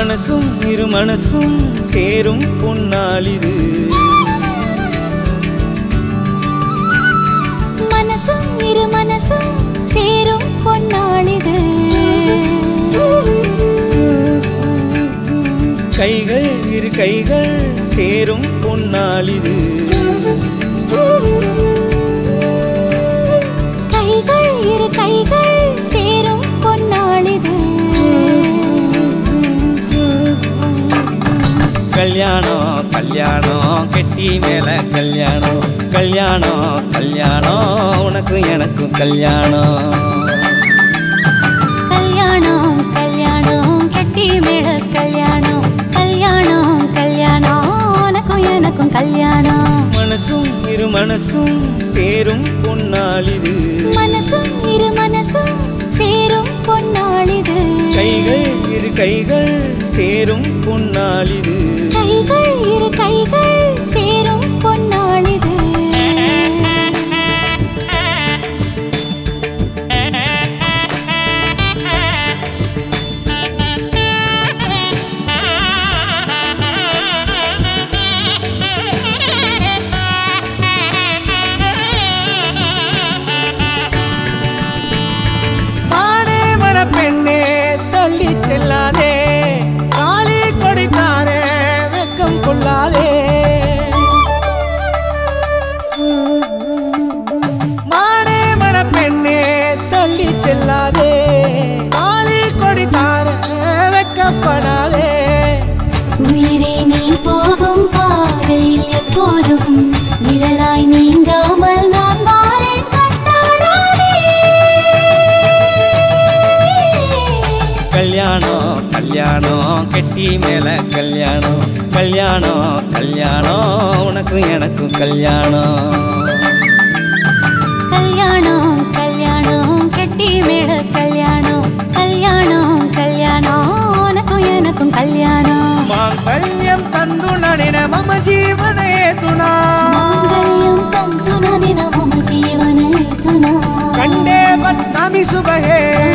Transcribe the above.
மனசும் இரு மனசும் சேரும் பொன்னாளிது மனசும் இரு மனசும் சேரும் பொன்னாளிது கைகள் இரு கைகள் சேரும் பொன்னாளிது கைகள் இரு கைகள் சேரும் பொன்னாளிது கல்யாணம் கல்யாணம் கெட்டி மேல கல்யாணம் கல்யாணம் கல்யாணம் உனக்கும் எனக்கும் கல்யாணம் கல்யாணம் கல்யாணம் கட்டி மேல கல்யாணம் கல்யாணம் கல்யாணம் உனக்கும் எனக்கும் கல்யாணம் மனசும் இரு மனசும் சேரும் பொன்னாளிது மனசும் இரு மனசும் சேரும் பொன்னாளிது கைகள் இரு கைகள் சேரும் பொன்னாளிது கைகள் இரு கைகள் சேரும் பொன்னாளிது மானே மன பெண்ணே தள்ளி செல்லாதே காலி கொடித்தாரே வெக்கம் கொள்ளாதே மானே மன பெண்ணே தள்ளி செல்லாதே காலி கொடித்தாரே வெக்கப்படாதே உயிரே நீ போகும் பாதையில் எப்போதும் நிழலாய் நீங்காமல் நான் வாரேன் கண்டாடாதே கல்யாணம் கல்யாணம் கெட்டி மேல கல்யாணம் கல்யாணம் கல்யாணம் உனக்கும் எனக்கும் கல்யாணம் கல்யாணம் கல்யாணம் கட்டி மேல கல்யாணம் கல்யாணம் கல்யாணம் உனக்கும் எனக்கும் கல்யாணம் மாங்கல்யம் தந்து நளின மம ஜீவனே துணா மாங்கல்யம் தந்து நனின மம ஜீவனை துனா கண்டே பத்மி சுபகே